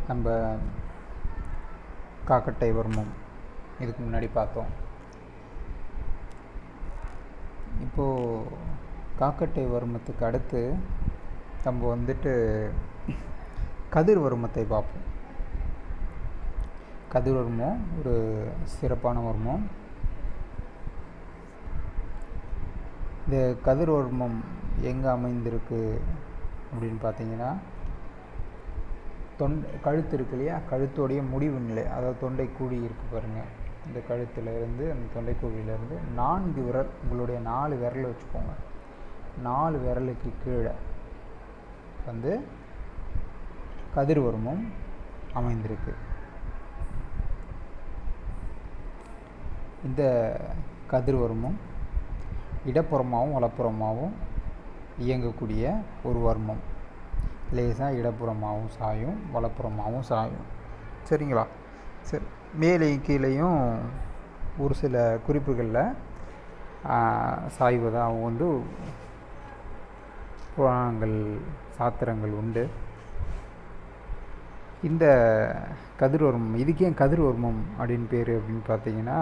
நம்ம காக்கட்டை வர்மம் இதுக்கு முன்னாடி பார்த்தோம் இப்போது காக்கட்டை வர்மத்துக்கு அடுத்து நம்ம வந்துட்டு கதிர் வர்மத்தை பார்ப்போம் கதிர் வர்மம் ஒரு சிறப்பான வர்மம் இந்த கதிர் வர்மம் எங்கே அமைந்திருக்கு அப்படின்னு பார்த்தீங்கன்னா தொண்டை கழுத்து இருக்கு இல்லையா கழுத்தோடைய முடிவு நிலை அதாவது தொண்டை குழி இருக்கு பாருங்கள் இந்த கழுத்தில் இருந்து அந்த தொண்டை குழியிலேருந்து நான்கு விரல் உங்களுடைய நாலு விரல் வச்சுக்கோங்க நாலு விரலுக்கு கீழே வந்து கதிர்வர்மம் அமைந்திருக்கு இந்த கதிர்வர்மம் இடப்புறமாகவும் வலப்புறமாகவும் இயங்கக்கூடிய ஒரு வர்மம் லேசாக இடப்புறமாகவும் சாயும் வலப்புறமாகவும் சாயும் சரிங்களா சரி மேலேயும் கீழேயும் ஒரு சில குறிப்புகளில் சாய்வதாக வந்து புராணங்கள் சாத்திரங்கள் உண்டு இந்த கதிர்வர்மம் இதுக்கு ஏன் கதிர்வர்மம் அப்படின்னு பேர் அப்படின்னு பார்த்தீங்கன்னா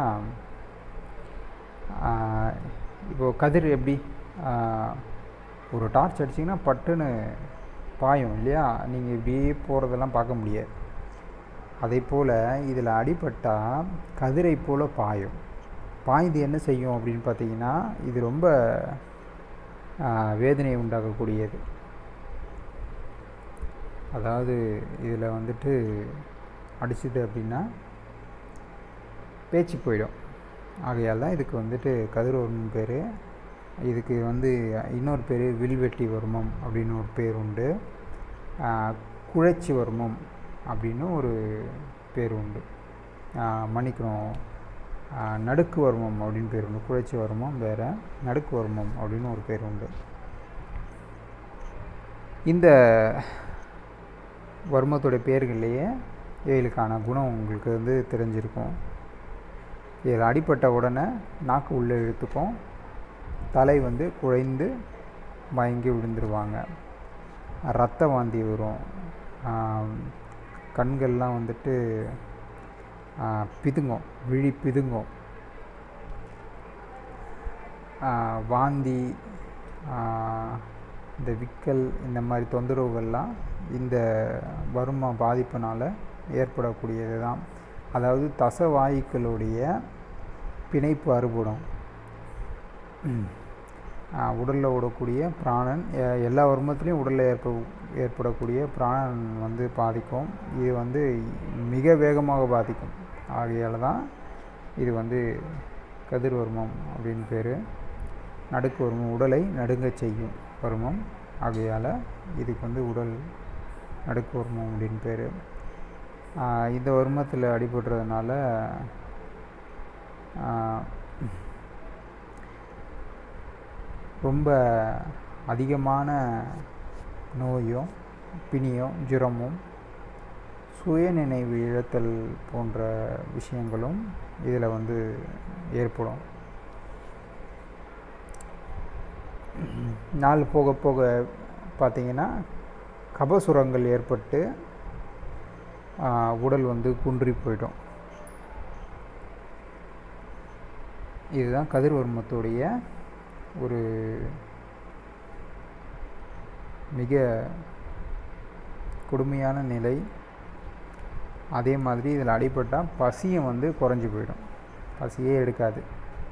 இப்போது கதிர் எப்படி ஒரு டார்ச் அடிச்சிங்கன்னா பட்டுன்னு பாயும் இல்லையா நீங்கள் இப்படியே போகிறதெல்லாம் பார்க்க முடியாது அதே போல் இதில் அடிபட்டால் கதிரை போல் பாயும் பாய்ந்து என்ன செய்யும் அப்படின்னு பார்த்தீங்கன்னா இது ரொம்ப வேதனையை உண்டாக்கக்கூடியது அதாவது இதில் வந்துட்டு அடிச்சுது அப்படின்னா பேச்சு போயிடும் ஆகையால் தான் இதுக்கு வந்துட்டு கதிரோர்மம் பேர் இதுக்கு வந்து இன்னொரு பேர் வில்வெட்டி வர்மம் அப்படின்னு ஒரு பேர் உண்டு குழைச்சி வர்மம் அப்படின்னு ஒரு பேர் உண்டு மன்னிக்கணும் நடுக்கு வர்மம் அப்படின்னு பேர் உண்டு குழைச்சி வர்மம் வேறு நடுக்கு வர்மம் அப்படின்னு ஒரு பேர் உண்டு இந்த வர்மத்துடைய பேர்கள்லேயே இவைகளுக்கான குணம் உங்களுக்கு வந்து தெரிஞ்சிருக்கும் இதில் அடிப்பட்ட உடனே நாக்கு உள்ளே இழுத்துக்கும் தலை வந்து குழைந்து மயங்கி விழுந்துருவாங்க ரத்த வாந்தி வரும் கண்கள்லாம் வந்துட்டு பிதுங்கும் விழி பிதுங்கும் வாந்தி இந்த விக்கல் இந்த மாதிரி தொந்தரவுகள்லாம் இந்த வரும பாதிப்பினால் ஏற்படக்கூடியது தான் அதாவது தசவாயுக்களுடைய பிணைப்பு அறுபடும் உடலில் ஓடக்கூடிய பிராணன் எல்லா வருமத்துலேயும் உடலில் ஏற்ப ஏற்படக்கூடிய பிராணன் வந்து பாதிக்கும் இது வந்து மிக வேகமாக பாதிக்கும் ஆகையால் தான் இது வந்து கதிர்வர்மம் அப்படின்னு பேர் நடுக்கு வருமம் உடலை நடுங்க செய்யும் வருமம் ஆகையால் இதுக்கு வந்து உடல் நடுக்கு வருமம் அப்படின்னு பேர் இந்த வருமத்தில் அடிபடுறதுனால ரொம்ப அதிகமான நோயும் பிணியும் ஜுரமும் சுயநினைவு இழத்தல் போன்ற விஷயங்களும் இதில் வந்து ஏற்படும் நாள் போக போக பார்த்திங்கன்னா கபசுரங்கள் ஏற்பட்டு உடல் வந்து குன்றி போயிடும் இதுதான் கதிர்வர்மத்துடைய ஒரு மிக கொடுமையான நிலை அதே மாதிரி இதில் அடிபட்டால் பசியும் வந்து குறைஞ்சி போயிடும் பசியே எடுக்காது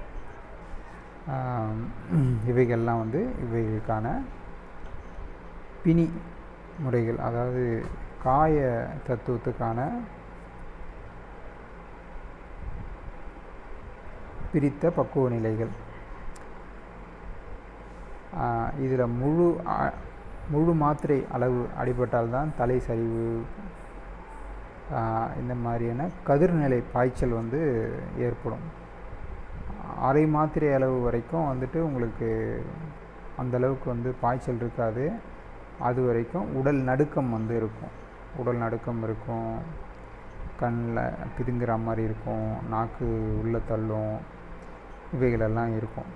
இவைகள்லாம் வந்து இவைகளுக்கான பிணி முறைகள் அதாவது காய தத்துவத்துக்கான பிரித்த பக்குவ நிலைகள் இதில் முழு முழு மாத்திரை அளவு அடிபட்டால்தான் தலை சரிவு இந்த மாதிரியான கதிர்நிலை பாய்ச்சல் வந்து ஏற்படும் அரை மாத்திரை அளவு வரைக்கும் வந்துட்டு உங்களுக்கு அந்த அளவுக்கு வந்து பாய்ச்சல் இருக்காது அது வரைக்கும் உடல் நடுக்கம் வந்து இருக்கும் உடல் நடுக்கம் இருக்கும் கண்ணில் பிதுங்குற மாதிரி இருக்கும் நாக்கு உள்ளே தள்ளும் இவைகளெல்லாம் இருக்கும்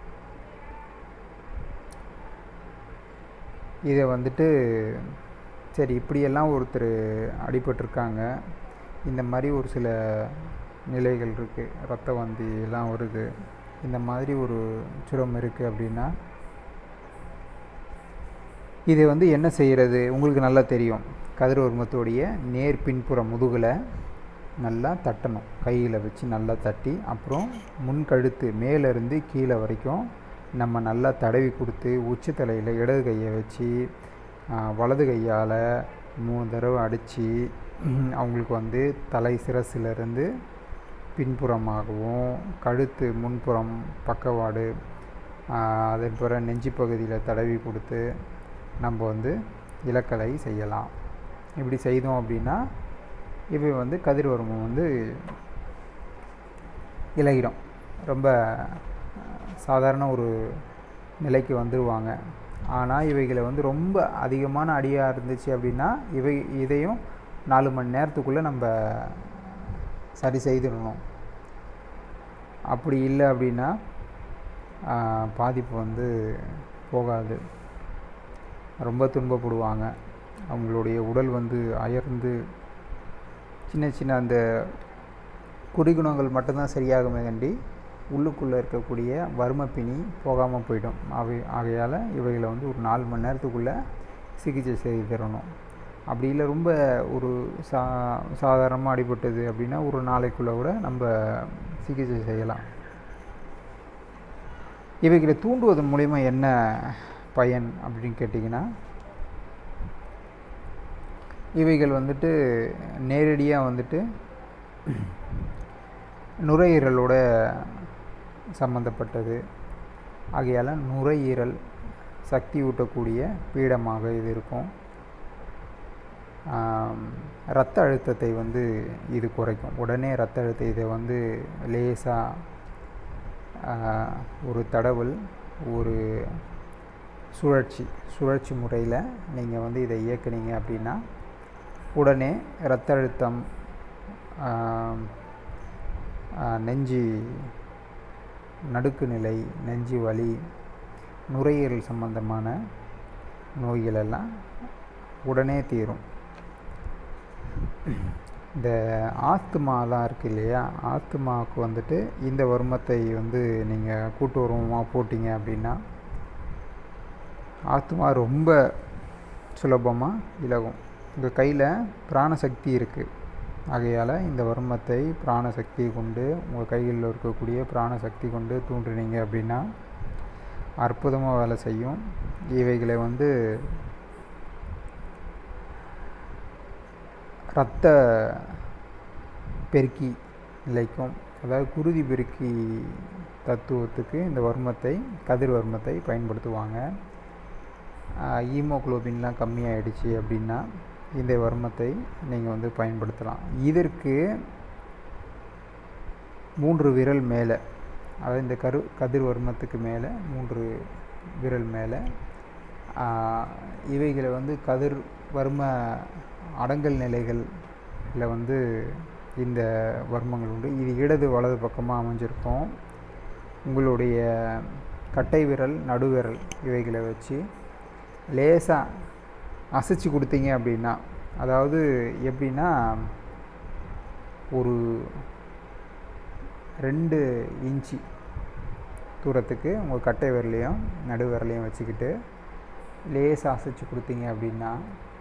இதை வந்துட்டு சரி இப்படியெல்லாம் ஒருத்தர் அடிபட்டிருக்காங்க இந்த மாதிரி ஒரு சில நிலைகள் இருக்குது ரத்த வந்தி எல்லாம் வருது இந்த மாதிரி ஒரு சுரம் இருக்குது அப்படின்னா இது வந்து என்ன செய்கிறது உங்களுக்கு நல்லா தெரியும் கதிர்வர்மத்தோடைய நேர் பின்புற முதுகில் நல்லா தட்டணும் கையில் வச்சு நல்லா தட்டி அப்புறம் முன் கழுத்து மேலேருந்து கீழே வரைக்கும் நம்ம நல்லா தடவி கொடுத்து உச்சி தலையில் இடது கையை வச்சு வலது கையால் மூணு தடவை அடித்து அவங்களுக்கு வந்து தலை சிரசிலிருந்து பின்புறமாகவும் கழுத்து முன்புறம் பக்கவாடு அதன் பிற நெஞ்சு பகுதியில் தடவி கொடுத்து நம்ம வந்து இலக்கலை செய்யலாம் இப்படி செய்தோம் அப்படின்னா இவை வந்து கதிர்வர்மம் வந்து இலகிடும் ரொம்ப சாதாரண ஒரு நிலைக்கு வந்துடுவாங்க ஆனால் இவைகளை வந்து ரொம்ப அதிகமான அடியாக இருந்துச்சு அப்படின்னா இவை இதையும் நாலு மணி நேரத்துக்குள்ளே நம்ம சரி செய்திடணும் அப்படி இல்லை அப்படின்னா பாதிப்பு வந்து போகாது ரொம்ப துன்பப்படுவாங்க அவங்களுடைய உடல் வந்து அயர்ந்து சின்ன சின்ன அந்த குறிகுணங்கள் மட்டும்தான் சரியாகுமே கண்டி உள்ளுக்குள்ளே இருக்கக்கூடிய வர்மப்பினி போகாமல் போயிடும் அவை ஆகையால் இவைகளை வந்து ஒரு நாலு மணி நேரத்துக்குள்ளே சிகிச்சை செய்து தரணும் அப்படி இல்லை ரொம்ப ஒரு சா சாதாரணமாக அடிபட்டது அப்படின்னா ஒரு நாளைக்குள்ளே கூட நம்ம சிகிச்சை செய்யலாம் இவைகளை தூண்டுவதன் மூலிமா என்ன பயன் அப்படின்னு கேட்டிங்கன்னா இவைகள் வந்துட்டு நேரடியாக வந்துட்டு நுரையீரலோட சம்மந்தப்பட்டது ஆகையால் நுரையீரல் சக்தி ஊட்டக்கூடிய பீடமாக இது இருக்கும் இரத்த அழுத்தத்தை வந்து இது குறைக்கும் உடனே இரத்த அழுத்த இதை வந்து லேசாக ஒரு தடவல் ஒரு சுழற்சி சுழற்சி முறையில் நீங்கள் வந்து இதை இயக்குனீங்க அப்படின்னா உடனே இரத்த அழுத்தம் நெஞ்சு நடுக்கு நிலை நெஞ்சு வலி நுரையீரல் சம்பந்தமான நோய்கள் எல்லாம் உடனே தீரும் இந்த ஆஸ்துமாலாம் இருக்கு இல்லையா ஆஸ்துமாவுக்கு வந்துட்டு இந்த வர்மத்தை வந்து நீங்கள் கூட்டு வர்மமாக போட்டிங்க அப்படின்னா ஆஸ்துமா ரொம்ப சுலபமாக இலகும் உங்கள் கையில் பிராணசக்தி இருக்குது ஆகையால் இந்த வர்மத்தை பிராணசக்தி கொண்டு உங்கள் கைகளில் இருக்கக்கூடிய பிராணசக்தி கொண்டு தூண்டினீங்க அப்படின்னா அற்புதமாக வேலை செய்யும் இவைகளை வந்து இரத்த பெருக்கி நிலைக்கும் அதாவது குருதி பெருக்கி தத்துவத்துக்கு இந்த வர்மத்தை கதிர் வர்மத்தை பயன்படுத்துவாங்க ஈமோக்ளோபின்லாம் கம்மியாயிடுச்சு அப்படின்னா இந்த வர்மத்தை நீங்கள் வந்து பயன்படுத்தலாம் இதற்கு மூன்று விரல் மேலே அதாவது இந்த கரு கதிர் வர்மத்துக்கு மேலே மூன்று விரல் மேலே இவைகளை வந்து கதிர் வர்ம அடங்கல் நிலைகளில் வந்து இந்த வர்மங்கள் உண்டு இது இடது வலது பக்கமாக அமைஞ்சிருக்கும் உங்களுடைய கட்டை விரல் நடுவிரல் இவைகளை வச்சு லேசாக அசைச்சு கொடுத்தீங்க அப்படின்னா அதாவது எப்படின்னா ஒரு ரெண்டு இன்ச்சு தூரத்துக்கு உங்கள் கட்டை விரலையும் நடு விரலையும் வச்சுக்கிட்டு லேசாக அசைச்சு கொடுத்தீங்க அப்படின்னா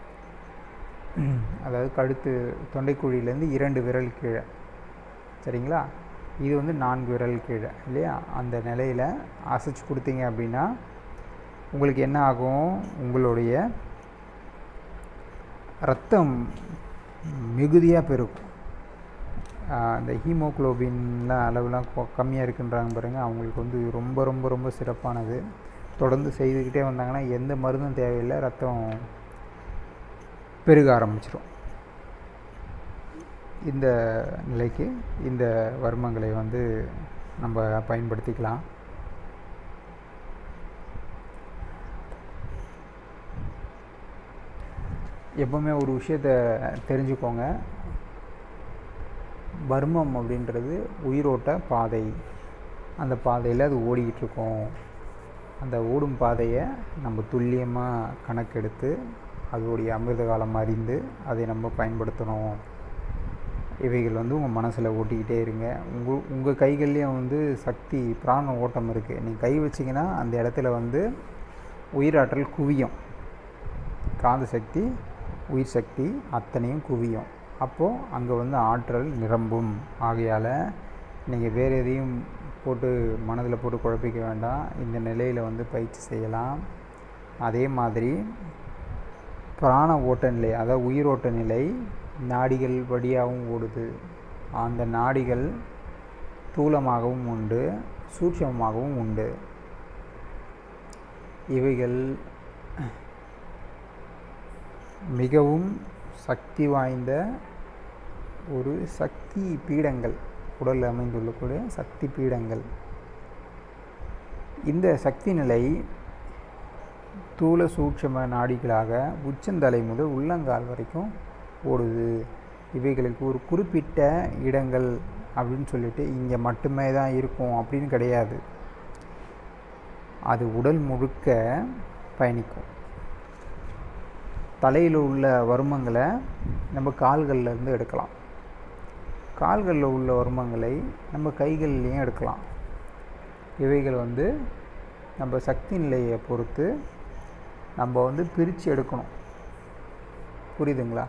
அதாவது கழுத்து தொண்டைக்குழியிலேருந்து இரண்டு விரல் கீழே சரிங்களா இது வந்து நான்கு விரல் கீழே இல்லையா அந்த நிலையில் அசைச்சு கொடுத்தீங்க அப்படின்னா உங்களுக்கு என்ன ஆகும் உங்களுடைய ரத்தம் மிகுதியாக பெருக்கும் இந்த ஹீமோக்ளோபின்லாம் அளவுலாம் கம்மியாக இருக்குன்றாங்க பாருங்கள் அவங்களுக்கு வந்து ரொம்ப ரொம்ப ரொம்ப சிறப்பானது தொடர்ந்து செய்துக்கிட்டே வந்தாங்கன்னா எந்த மருந்தும் தேவையில்லை ரத்தம் பெருக ஆரம்பிச்சிடும் இந்த நிலைக்கு இந்த வர்மங்களை வந்து நம்ம பயன்படுத்திக்கலாம் எப்போவுமே ஒரு விஷயத்த தெரிஞ்சுக்கோங்க வர்மம் அப்படின்றது உயிரோட்ட பாதை அந்த பாதையில் அது ஓடிக்கிட்டு இருக்கோம் அந்த ஓடும் பாதையை நம்ம துல்லியமாக கணக்கெடுத்து அதோடைய அமிர்த காலம் அறிந்து அதை நம்ம பயன்படுத்தணும் இவைகள் வந்து உங்கள் மனசில் ஓட்டிக்கிட்டே இருங்க உங்கள் உங்கள் கைகள்லேயும் வந்து சக்தி பிராண ஓட்டம் இருக்குது நீங்கள் கை வச்சிங்கன்னா அந்த இடத்துல வந்து உயிராற்றல் குவியும் காந்த சக்தி உயிர் சக்தி அத்தனையும் குவியும் அப்போது அங்கே வந்து ஆற்றல் நிரம்பும் ஆகையால் நீங்கள் வேறு எதையும் போட்டு மனதில் போட்டு குழப்பிக்க வேண்டாம் இந்த நிலையில் வந்து பயிற்சி செய்யலாம் அதே மாதிரி பிராண ஓட்ட நிலை அதாவது உயிரோட்ட நிலை நாடிகள் வழியாகவும் ஓடுது அந்த நாடிகள் தூலமாகவும் உண்டு சூட்சமாகவும் உண்டு இவைகள் மிகவும் சக்தி வாய்ந்த ஒரு சக்தி பீடங்கள் உடலில் அமைந்துள்ளக்கூடிய சக்தி பீடங்கள் இந்த சக்தி நிலை தூள சூட்சம நாடிகளாக உச்சந்தலை முதல் உள்ளங்கால் வரைக்கும் ஓடுது இவைகளுக்கு ஒரு குறிப்பிட்ட இடங்கள் அப்படின்னு சொல்லிட்டு இங்கே மட்டுமே தான் இருக்கும் அப்படின்னு கிடையாது அது உடல் முழுக்க பயணிக்கும் தலையில் உள்ள வருமங்களை நம்ம கால்களில் இருந்து எடுக்கலாம் கால்களில் உள்ள வருமங்களை நம்ம கைகள்லேயும் எடுக்கலாம் இவைகள் வந்து நம்ம சக்தி நிலையை பொறுத்து நம்ம வந்து பிரித்து எடுக்கணும் புரியுதுங்களா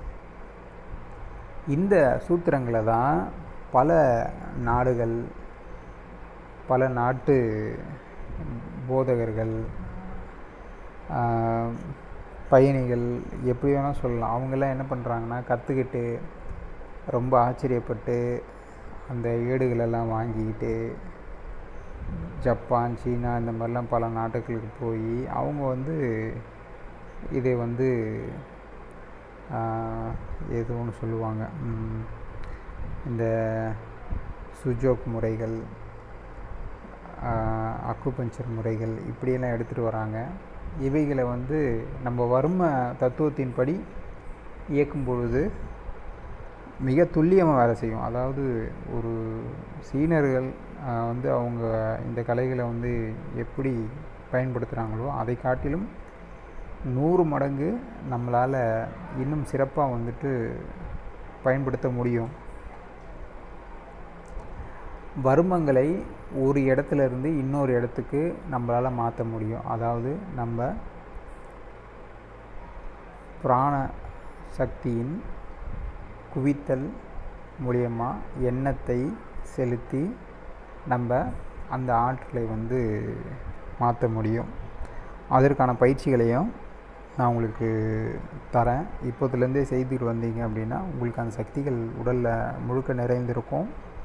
இந்த சூத்திரங்களை தான் பல நாடுகள் பல நாட்டு போதகர்கள் பயணிகள் எப்படி வேணால் சொல்லலாம் அவங்கெல்லாம் என்ன பண்ணுறாங்கன்னா கற்றுக்கிட்டு ரொம்ப ஆச்சரியப்பட்டு அந்த ஏடுகளெல்லாம் வாங்கிக்கிட்டு ஜப்பான் சீனா இந்த மாதிரிலாம் பல நாட்டுகளுக்கு போய் அவங்க வந்து இதை வந்து ஏதோ ஒன்று சொல்லுவாங்க இந்த சுஜோக் முறைகள் அக்குபஞ்சர் முறைகள் இப்படியெல்லாம் எடுத்துகிட்டு வராங்க இவைகளை வந்து நம்ம வர்ம தத்துவத்தின்படி இயக்கும் பொழுது மிக துல்லியமாக வேலை செய்யும் அதாவது ஒரு சீனர்கள் வந்து அவங்க இந்த கலைகளை வந்து எப்படி பயன்படுத்துகிறாங்களோ அதை காட்டிலும் நூறு மடங்கு நம்மளால் இன்னும் சிறப்பாக வந்துட்டு பயன்படுத்த முடியும் வருமங்களை ஒரு இடத்துல இருந்து இன்னொரு இடத்துக்கு நம்மளால் மாற்ற முடியும் அதாவது நம்ம பிராண சக்தியின் குவித்தல் மூலியமாக எண்ணத்தை செலுத்தி நம்ம அந்த ஆற்றலை வந்து மாற்ற முடியும் அதற்கான பயிற்சிகளையும் நான் உங்களுக்கு தரேன் இப்போதுலேருந்தே செய்துட்டு வந்தீங்க அப்படின்னா உங்களுக்கு அந்த சக்திகள் உடலில் முழுக்க நிறைந்திருக்கும்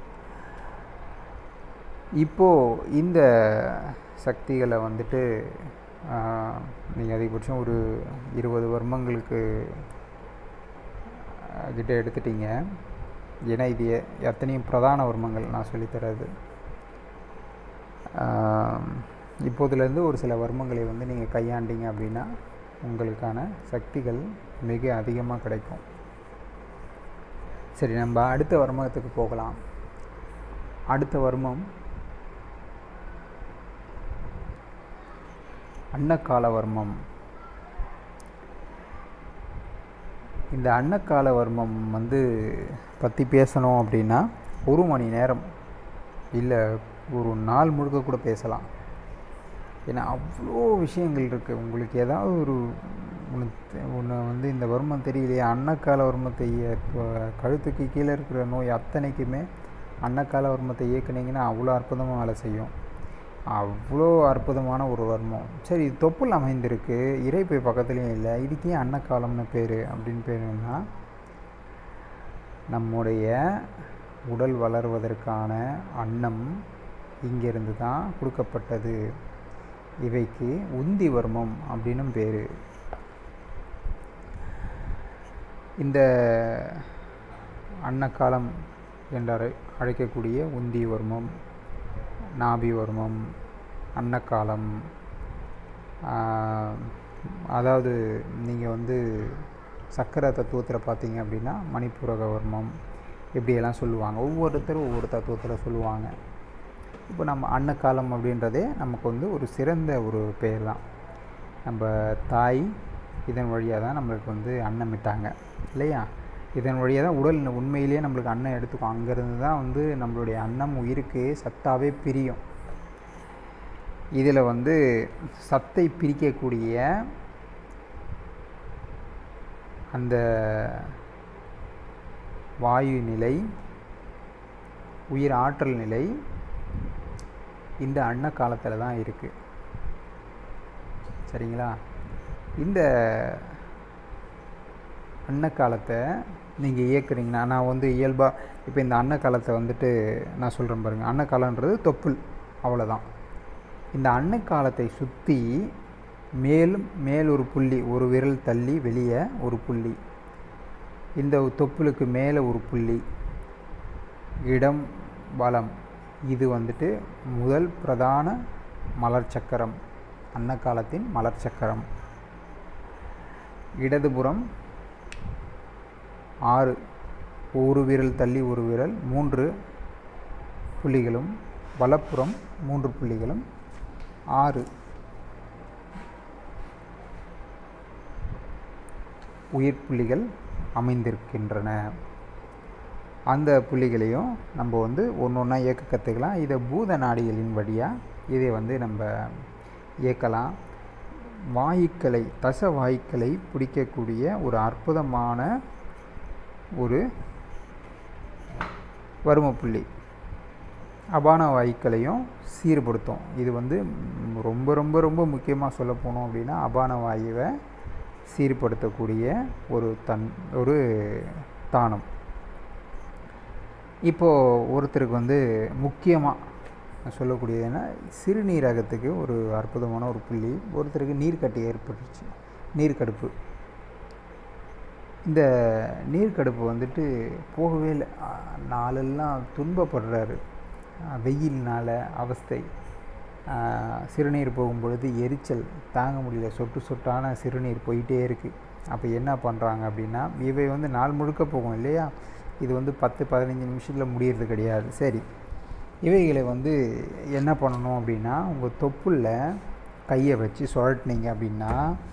இப்போது இந்த சக்திகளை வந்துட்டு நீங்கள் அதிகபட்சம் ஒரு இருபது வருமங்களுக்கு கிட்ட எடுத்துட்டீங்க ஏன்னா இது எத்தனையும் பிரதான வர்மங்கள் நான் சொல்லித்தரது இப்போதுலேருந்து ஒரு சில வர்மங்களை வந்து நீங்கள் கையாண்டீங்க அப்படின்னா உங்களுக்கான சக்திகள் மிக அதிகமாக கிடைக்கும் சரி நம்ம அடுத்த வர்மத்துக்கு போகலாம் அடுத்த வர்மம் அன்னக்கால வர்மம் இந்த அன்னக்கால வர்மம் வந்து பற்றி பேசணும் அப்படின்னா ஒரு மணி நேரம் இல்லை ஒரு நாள் முழுக்க கூட பேசலாம் ஏன்னா அவ்வளோ விஷயங்கள் இருக்குது உங்களுக்கு ஏதாவது ஒரு ஒன்று ஒன்று வந்து இந்த வர்மம் தெரியலையே அன்னக்கால வர்மத்தை கழுத்துக்கு கீழே இருக்கிற நோய் அத்தனைக்குமே அன்னக்கால வர்மத்தை இயக்குனீங்கன்னா அவ்வளோ அற்புதமாக வேலை செய்யும் அவ்வளோ அற்புதமான ஒரு வர்மம் சரி தொப்புள் அமைந்திருக்கு இறைப்பை பக்கத்துலேயும் இல்லை இதுக்கு ஏன் அன்னக்காலம்னு பேர் அப்படின்னு பேருன்னா நம்முடைய உடல் வளர்வதற்கான அன்னம் இங்கிருந்து தான் கொடுக்கப்பட்டது இவைக்கு உந்தி வர்மம் அப்படின்னும் பேர் இந்த அன்னக்காலம் என்று அழைக்கக்கூடிய உந்தி வர்மம் நாபி வர்மம் அன்னக்காலம் அதாவது நீங்கள் வந்து சக்கர தத்துவத்தில் பார்த்தீங்க அப்படின்னா மணிப்பூரக வர்மம் இப்படியெல்லாம் சொல்லுவாங்க ஒவ்வொருத்தரும் ஒவ்வொரு தத்துவத்தில் சொல்லுவாங்க இப்போ நம்ம அன்னக்காலம் அப்படின்றதே நமக்கு வந்து ஒரு சிறந்த ஒரு பெயர் தான் நம்ம தாய் இதன் வழியாக தான் நம்மளுக்கு வந்து அன்னமிட்டாங்க இல்லையா இதன் வழியாக தான் உடல் உண்மையிலேயே நம்மளுக்கு அன்னம் எடுத்துக்கும் அங்கேருந்து தான் வந்து நம்மளுடைய அன்னம் உயிருக்கு சத்தாவே பிரியும் இதில் வந்து சத்தை பிரிக்கக்கூடிய அந்த வாயு நிலை உயிர் ஆற்றல் நிலை இந்த அன்ன காலத்தில் தான் இருக்குது சரிங்களா இந்த அன்ன காலத்தை நீங்கள் இயக்குறீங்கன்னா நான் வந்து இயல்பாக இப்போ இந்த அன்ன காலத்தை வந்துட்டு நான் சொல்கிறேன் பாருங்கள் அன்ன காலன்றது தொப்புள் அவ்வளோதான் இந்த அன்ன காலத்தை சுற்றி மேலும் மேல் ஒரு புள்ளி ஒரு விரல் தள்ளி வெளியே ஒரு புள்ளி இந்த தொப்புளுக்கு மேலே ஒரு புள்ளி இடம் வலம் இது வந்துட்டு முதல் பிரதான மலர் சக்கரம் அன்னக்காலத்தின் மலர் சக்கரம் இடதுபுறம் ஆறு ஒரு விரல் தள்ளி ஒரு விரல் மூன்று புள்ளிகளும் வலப்புறம் மூன்று புள்ளிகளும் ஆறு உயிர் புள்ளிகள் அமைந்திருக்கின்றன அந்த புள்ளிகளையும் நம்ம வந்து ஒன்று ஒன்றா இயக்க கற்றுக்கலாம் இதை பூத நாடிகளின் வழியாக இதை வந்து நம்ம இயக்கலாம் வாயுக்களை தச வாயுக்களை பிடிக்கக்கூடிய ஒரு அற்புதமான ஒரு வரும புள்ளி அபான வாயுக்களையும் சீர்படுத்தும் இது வந்து ரொம்ப ரொம்ப ரொம்ப முக்கியமாக சொல்ல போனோம் அப்படின்னா அபான வாயுவை சீர்படுத்தக்கூடிய ஒரு தன் ஒரு தானம் இப்போது ஒருத்தருக்கு வந்து முக்கியமாக சொல்லக்கூடியது என்ன சிறுநீரகத்துக்கு ஒரு அற்புதமான ஒரு புள்ளி ஒருத்தருக்கு நீர்க்கட்டி ஏற்பட்டுருச்சு நீர்க்கடுப்பு இந்த நீர்க்கடுப்பு வந்துட்டு போகவே இல்லை நாளெல்லாம் துன்பப்படுறாரு வெயில்னால அவஸ்தை சிறுநீர் போகும்பொழுது எரிச்சல் தாங்க முடியல சொட்டு சொட்டான சிறுநீர் போயிட்டே இருக்குது அப்போ என்ன பண்ணுறாங்க அப்படின்னா இவை வந்து நாள் முழுக்க போகும் இல்லையா இது வந்து பத்து பதினஞ்சு நிமிஷத்தில் முடியறது கிடையாது சரி இவைகளை வந்து என்ன பண்ணணும் அப்படின்னா உங்கள் தொப்புளில் கையை வச்சு சுழட்டினீங்க அப்படின்னா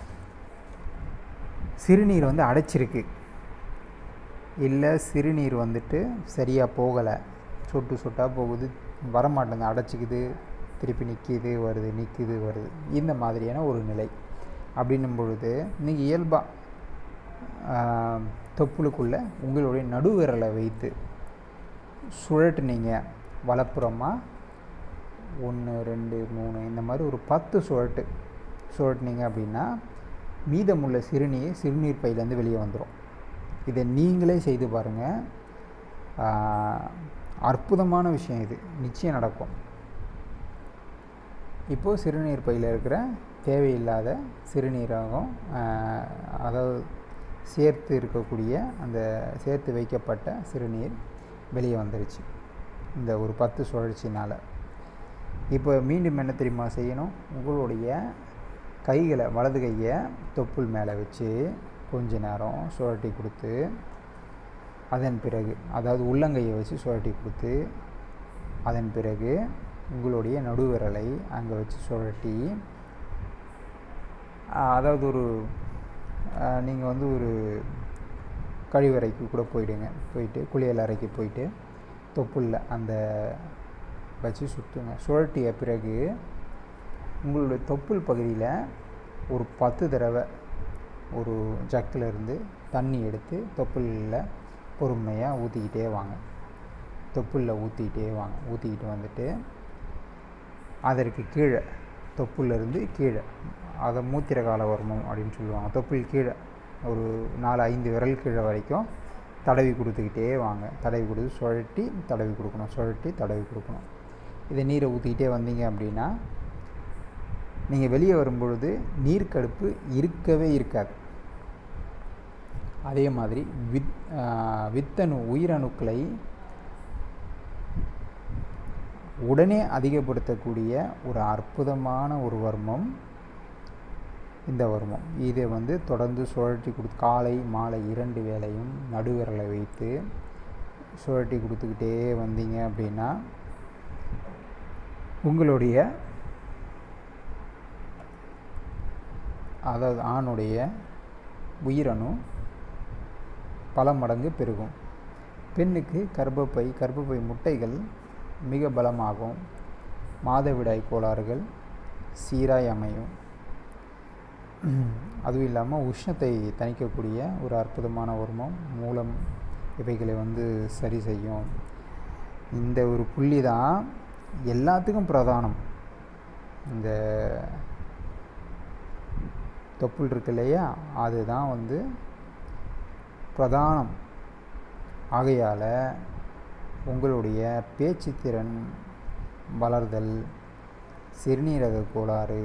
சிறுநீர் வந்து அடைச்சிருக்கு இல்லை சிறுநீர் வந்துட்டு சரியாக போகலை சொட்டு சொட்டாக போகுது வரமாட்டேங்குது அடைச்சிக்குது திருப்பி நிற்கிது வருது நிற்கிது வருது இந்த மாதிரியான ஒரு நிலை அப்படின்னும் பொழுது நீங்கள் இயல்பாக தொப்புளுக்குள்ளே உங்களுடைய நடுவிரலை வைத்து சுழட்டுனீங்க வலப்புறமாக ஒன்று ரெண்டு மூணு இந்த மாதிரி ஒரு பத்து சுழட்டு சுழட்டினீங்க அப்படின்னா மீதமுள்ள சிறுநீர் சிறுநீர் பையிலேருந்து வெளியே வந்துடும் இதை நீங்களே செய்து பாருங்கள் அற்புதமான விஷயம் இது நிச்சயம் நடக்கும் இப்போது சிறுநீர் பையில் இருக்கிற தேவையில்லாத சிறுநீரகம் அதாவது சேர்த்து இருக்கக்கூடிய அந்த சேர்த்து வைக்கப்பட்ட சிறுநீர் வெளியே வந்துருச்சு இந்த ஒரு பத்து சுழற்சினால் இப்போ மீண்டும் என்ன தெரியுமா செய்யணும் உங்களுடைய கைகளை வலது கையை தொப்புள் மேலே வச்சு கொஞ்ச நேரம் சுழட்டி கொடுத்து அதன் பிறகு அதாவது உள்ளங்கையை வச்சு சுழட்டி கொடுத்து அதன் பிறகு உங்களுடைய நடுவிரலை அங்கே வச்சு சுழட்டி அதாவது ஒரு நீங்கள் வந்து ஒரு கழிவறைக்கு கூட போயிடுங்க போயிட்டு குளியல் அறைக்கு போயிட்டு தொப்புளில் அந்த வச்சு சுற்றுங்க சுழட்டிய பிறகு உங்களுடைய தொப்புள் பகுதியில் ஒரு பத்து தடவை ஒரு ஜக்கில் இருந்து தண்ணி எடுத்து தொப்புளில் பொறுமையாக ஊற்றிக்கிட்டே வாங்க தொப்புளில் ஊற்றிக்கிட்டே வாங்க ஊற்றிக்கிட்டு வந்துட்டு அதற்கு கீழே தொப்புலேருந்து கீழே அதை மூத்திர கால வர்மம் அப்படின்னு சொல்லுவாங்க தொப்புள் கீழே ஒரு நாலு ஐந்து விரல் கீழே வரைக்கும் தடவி கொடுத்துக்கிட்டே வாங்க தடவி கொடுத்து சுழட்டி தடவி கொடுக்கணும் சுழட்டி தடவி கொடுக்கணும் இதை நீரை ஊற்றிக்கிட்டே வந்தீங்க அப்படின்னா நீங்கள் வெளியே வரும்பொழுது நீர்க்கடுப்பு இருக்கவே இருக்காது அதே மாதிரி வித் வித்தணு உயிரணுக்களை உடனே அதிகப்படுத்தக்கூடிய ஒரு அற்புதமான ஒரு வர்மம் இந்த வர்மம் இதை வந்து தொடர்ந்து சுழற்றி கொடுத்து காலை மாலை இரண்டு வேளையும் நடுவிரலை வைத்து சுழட்டி கொடுத்துக்கிட்டே வந்தீங்க அப்படின்னா உங்களுடைய அதாவது ஆணுடைய உயிரணு பல மடங்கு பெருகும் பெண்ணுக்கு கர்ப்பப்பை கர்ப்பப்பை முட்டைகள் மிக பலமாகும் மாதவிடாய் கோளாறுகள் சீராய் அமையும் அதுவும் இல்லாமல் உஷ்ணத்தை தணிக்கக்கூடிய ஒரு அற்புதமான உருமம் மூலம் இவைகளை வந்து சரி செய்யும் இந்த ஒரு புள்ளி தான் எல்லாத்துக்கும் பிரதானம் இந்த தொப்புள் இருக்கு இல்லையா அதுதான் வந்து பிரதானம் ஆகையால் உங்களுடைய பேச்சு திறன் வளர்தல் சிறுநீரக கோளாறு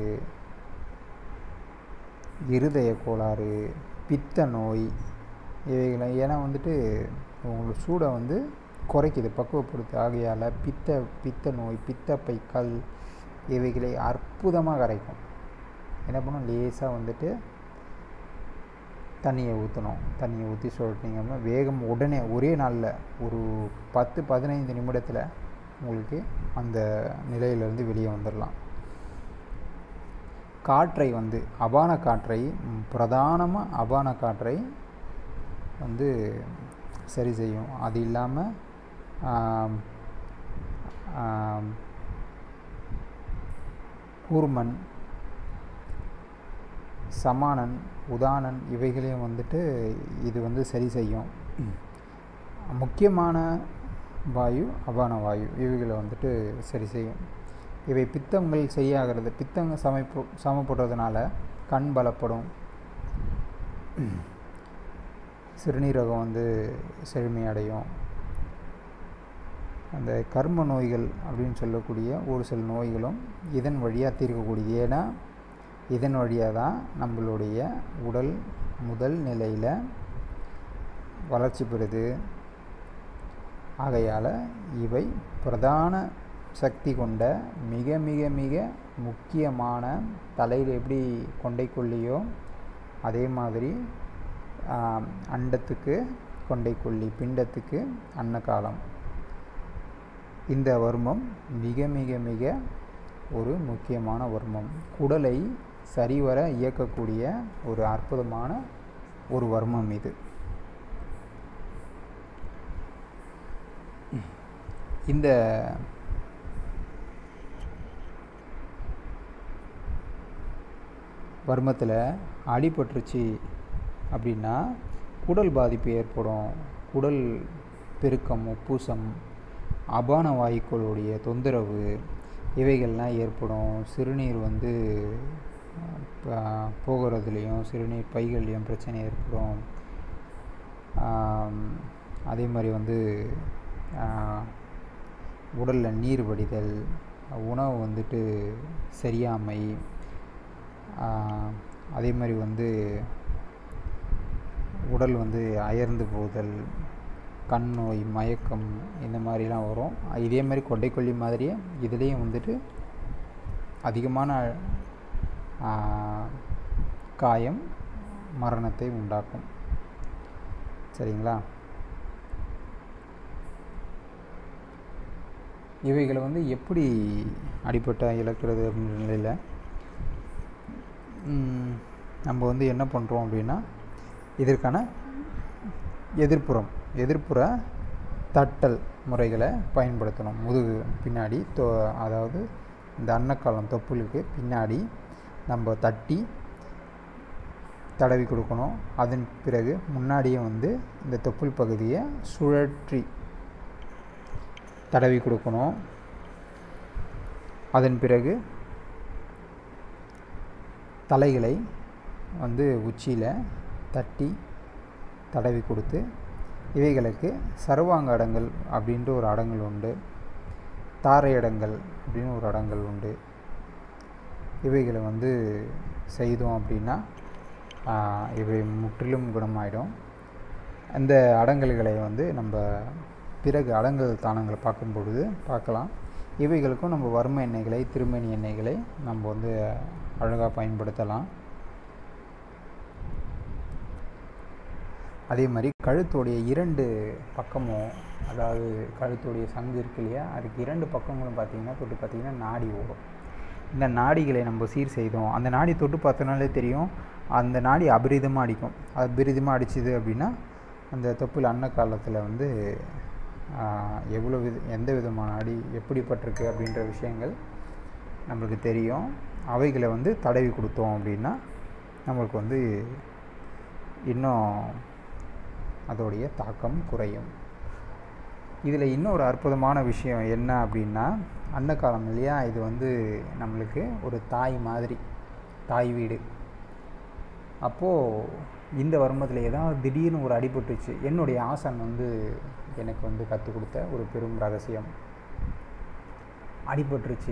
இருதய கோளாறு பித்த நோய் இவைகளை ஏன்னா வந்துட்டு உங்களோட சூடை வந்து குறைக்குது பக்குவப்படுத்து ஆகையால் பித்த பித்த நோய் பித்தப்பை கல் இவைகளை அற்புதமாக கரைக்கும் என்ன பண்ணும் லேசாக வந்துட்டு தண்ணியை ஊற்றணும் தண்ணியை ஊற்றி சொல்லிட்டீங்கன்னா வேகம் உடனே ஒரே நாளில் ஒரு பத்து பதினைந்து நிமிடத்தில் உங்களுக்கு அந்த நிலையிலிருந்து வெளியே வந்துடலாம் காற்றை வந்து அபான காற்றை பிரதானமாக அபான காற்றை வந்து சரி செய்யும் அது இல்லாமல் கூர்மன் சமானன் உதானன் இவைகளையும் வந்துட்டு இது வந்து சரி செய்யும் முக்கியமான வாயு அபான வாயு இவைகளை வந்துட்டு சரி செய்யும் இவை பித்தங்கள் செய்யாகிறது பித்தங்க சமைப்பு சமப்படுறதுனால கண் பலப்படும் சிறுநீரகம் வந்து செழுமையடையும் அந்த கர்ம நோய்கள் அப்படின்னு சொல்லக்கூடிய ஒரு சில நோய்களும் இதன் வழியாக தீர்க்கக்கூடியது ஏன்னா இதன் வழியாக தான் நம்மளுடைய உடல் முதல் நிலையில் வளர்ச்சி பெறுது ஆகையால் இவை பிரதான சக்தி கொண்ட மிக மிக மிக முக்கியமான தலையில் எப்படி கொண்டைக்கொல்லியோ அதே மாதிரி அண்டத்துக்கு கொண்டைக்கொல்லி பிண்டத்துக்கு அன்னகாலம் இந்த வர்மம் மிக மிக மிக ஒரு முக்கியமான வர்மம் குடலை சரிவர இயக்கக்கூடிய ஒரு அற்புதமான ஒரு வர்மம் இது இந்த வர்மத்தில் அடிபட்டுருச்சு அப்படின்னா குடல் பாதிப்பு ஏற்படும் குடல் பெருக்கம் உப்புசம் அபான வாயுக்களுடைய தொந்தரவு இவைகள்லாம் ஏற்படும் சிறுநீர் வந்து போகிறதுலேயும் சிறுநீர் பைகள்லேயும் பிரச்சனை ஏற்படும் அதே மாதிரி வந்து உடலில் நீர் வடிதல் உணவு வந்துட்டு சரியாமை அதே மாதிரி வந்து உடல் வந்து அயர்ந்து போதல் கண் நோய் மயக்கம் இந்த மாதிரிலாம் வரும் இதே மாதிரி கொண்டைக்கொல்லி மாதிரியே இதுலேயும் வந்துட்டு அதிகமான காயம் மரணத்தை உண்டாக்கும் சரிங்களா இவைகளை வந்து எப்படி அடிப்பட்ட இழக்கிறது அப்படின்ற நிலையில் நம்ம வந்து என்ன பண்ணுறோம் அப்படின்னா இதற்கான எதிர்ப்புறம் எதிர்ப்புற தட்டல் முறைகளை பயன்படுத்தணும் முதுகு பின்னாடி தோ அதாவது இந்த அன்னக்காலம் தொப்புளுக்கு பின்னாடி நம்ம தட்டி தடவி கொடுக்கணும் அதன் பிறகு முன்னாடியே வந்து இந்த தொப்புள் பகுதியை சுழற்றி தடவி கொடுக்கணும் அதன் பிறகு தலைகளை வந்து உச்சியில் தட்டி தடவி கொடுத்து இவைகளுக்கு சர்வாங்க அடங்கல் அப்படின்ற ஒரு அடங்கல் உண்டு தாரை அடங்கல் அப்படின்னு ஒரு அடங்கல் உண்டு இவைகளை வந்து செய்தோம் அப்படின்னா இவை முற்றிலும் குணமாயிடும் அந்த அடங்கல்களை வந்து நம்ம பிறகு அடங்கல் தானங்களை பார்க்கும் பொழுது பார்க்கலாம் இவைகளுக்கும் நம்ம வர்ம எண்ணெய்களை திருமணி எண்ணெய்களை நம்ம வந்து அழகாக பயன்படுத்தலாம் அதே மாதிரி கழுத்துடைய இரண்டு பக்கமும் அதாவது கழுத்துடைய சங்கு இருக்கு இல்லையா அதுக்கு இரண்டு பக்கங்களும் பார்த்திங்கன்னா தொட்டு பார்த்திங்கன்னா நாடி ஓடும் இந்த நாடிகளை நம்ம சீர் செய்தோம் அந்த நாடி தொட்டு பார்த்தோன்னாலே தெரியும் அந்த நாடி அபரிதமாக அடிக்கும் அபரிதமாக அடிச்சுது அப்படின்னா அந்த தொப்புள் அன்ன காலத்தில் வந்து எவ்வளோ வித எந்த விதமான அடி எப்படிப்பட்டிருக்கு அப்படின்ற விஷயங்கள் நம்மளுக்கு தெரியும் அவைகளை வந்து தடவி கொடுத்தோம் அப்படின்னா நம்மளுக்கு வந்து இன்னும் அதோடைய தாக்கம் குறையும் இதில் இன்னொரு அற்புதமான விஷயம் என்ன அப்படின்னா அன்னக்காலம் இல்லையா இது வந்து நம்மளுக்கு ஒரு தாய் மாதிரி தாய் வீடு அப்போது இந்த வருமத்தில் ஏதாவது திடீர்னு ஒரு அடிபட்டுச்சு என்னுடைய ஆசன் வந்து எனக்கு வந்து கற்றுக் கொடுத்த ஒரு பெரும் ரகசியம் அடிபட்டுருச்சு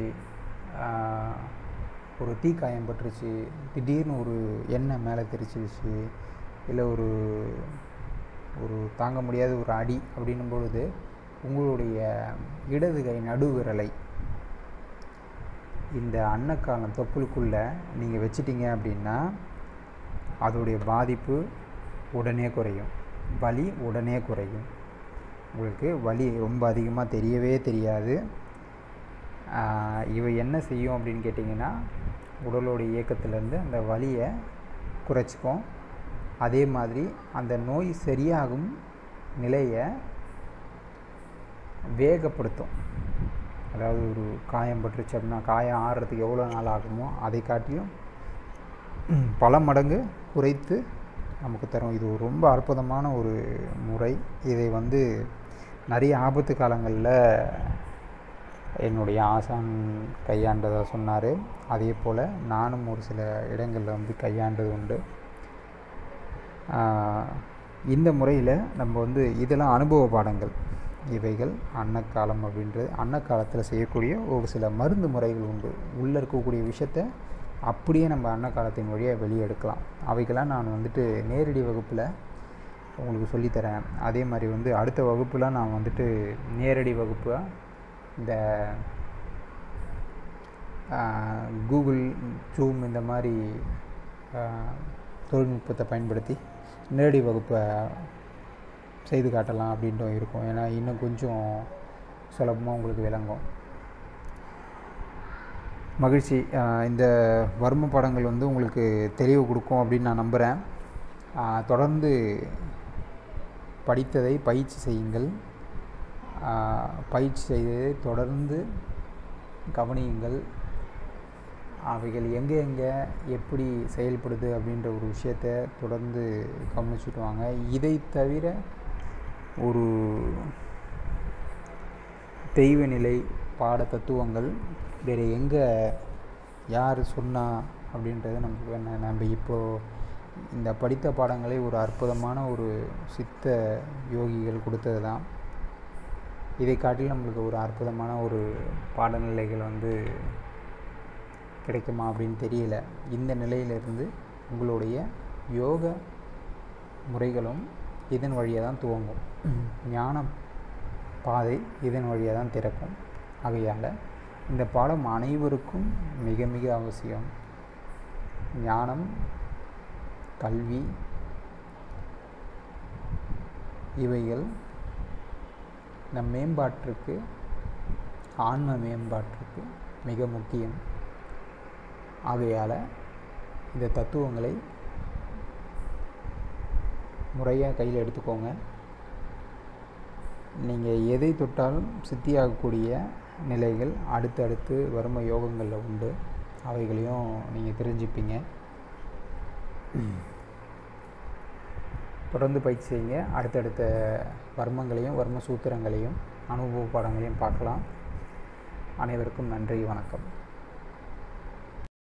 ஒரு தீக்காயம் பட்டுருச்சு திடீர்னு ஒரு எண்ணெய் மேலே தெரிச்சிருச்சு இல்லை ஒரு ஒரு தாங்க முடியாத ஒரு அடி அப்படின்னும் பொழுது உங்களுடைய இடது கை நடுவிரலை இந்த அன்னக்காலம் தொப்புளுக்குள்ளே நீங்கள் வச்சிட்டிங்க அப்படின்னா அதோடைய பாதிப்பு உடனே குறையும் வலி உடனே குறையும் உங்களுக்கு வலி ரொம்ப அதிகமாக தெரியவே தெரியாது இவை என்ன செய்யும் அப்படின்னு கேட்டிங்கன்னா உடலோடைய இயக்கத்திலேருந்து அந்த வலியை குறைச்சிக்கும் அதே மாதிரி அந்த நோய் சரியாகும் நிலையை வேகப்படுத்தும் அதாவது ஒரு காயம் பட்டுருச்சு அப்படின்னா காயம் ஆறுறதுக்கு எவ்வளோ நாள் ஆகுமோ அதை காட்டியும் பல மடங்கு குறைத்து நமக்கு தரும் இது ரொம்ப அற்புதமான ஒரு முறை இதை வந்து நிறைய ஆபத்து காலங்களில் என்னுடைய ஆசான் கையாண்டதாக சொன்னார் அதே போல் நானும் ஒரு சில இடங்களில் வந்து கையாண்டது உண்டு இந்த முறையில் நம்ம வந்து இதெல்லாம் அனுபவ பாடங்கள் இவைகள் அன்னக்காலம் அப்படின்றது அன்னக்காலத்தில் செய்யக்கூடிய ஒரு சில மருந்து முறைகள் உண்டு உள்ளே இருக்கக்கூடிய விஷயத்த அப்படியே நம்ம அன்னக்காலத்தின் வழியாக வெளியே எடுக்கலாம் அவைகளாம் நான் வந்துட்டு நேரடி வகுப்பில் உங்களுக்கு சொல்லித்தரேன் அதே மாதிரி வந்து அடுத்த வகுப்பில் நான் வந்துட்டு நேரடி வகுப்பாக இந்த கூகுள் ஜூம் இந்த மாதிரி தொழில்நுட்பத்தை பயன்படுத்தி நேரடி வகுப்பை செய்து காட்டலாம் அப்படின்ட்டும் இருக்கும் ஏன்னா இன்னும் கொஞ்சம் சுலபமாக உங்களுக்கு விளங்கும் மகிழ்ச்சி இந்த வர்ம பாடங்கள் வந்து உங்களுக்கு தெளிவு கொடுக்கும் அப்படின்னு நான் நம்புகிறேன் தொடர்ந்து படித்ததை பயிற்சி செய்யுங்கள் பயிற்சி செய்ததை தொடர்ந்து கவனியுங்கள் அவைகள் எங்கே எங்கே எப்படி செயல்படுது அப்படின்ற ஒரு விஷயத்த தொடர்ந்து கவனிச்சுட்டு வாங்க இதை தவிர ஒரு தெய்வ நிலை பாட தத்துவங்கள் வேறு எங்கே யார் சொன்னா அப்படின்றது நமக்கு என்ன நம்ம இப்போது இந்த படித்த பாடங்களை ஒரு அற்புதமான ஒரு சித்த யோகிகள் கொடுத்தது தான் இதை காட்டிலும் நம்மளுக்கு ஒரு அற்புதமான ஒரு பாடநிலைகள் வந்து கிடைக்குமா அப்படின்னு தெரியல இந்த நிலையிலிருந்து உங்களுடைய யோக முறைகளும் இதன் வழியாக தான் துவங்கும் ஞான பாதை இதன் வழியாக தான் திறக்கும் ஆகையால் இந்த பாடம் அனைவருக்கும் மிக மிக அவசியம் ஞானம் கல்வி இவைகள் நம் மேம்பாட்டிற்கு ஆன்ம மேம்பாட்டிற்கு மிக முக்கியம் ஆகையால் இந்த தத்துவங்களை முறையாக கையில் எடுத்துக்கோங்க நீங்கள் எதை தொட்டாலும் சித்தியாகக்கூடிய நிலைகள் அடுத்தடுத்து வறும யோகங்களில் உண்டு அவைகளையும் நீங்கள் தெரிஞ்சுப்பீங்க தொடர்ந்து பயிற்சி செய்யுங்க அடுத்தடுத்த வர்மங்களையும் வர்ம சூத்திரங்களையும் அனுபவ பாடங்களையும் பார்க்கலாம் அனைவருக்கும் நன்றி வணக்கம்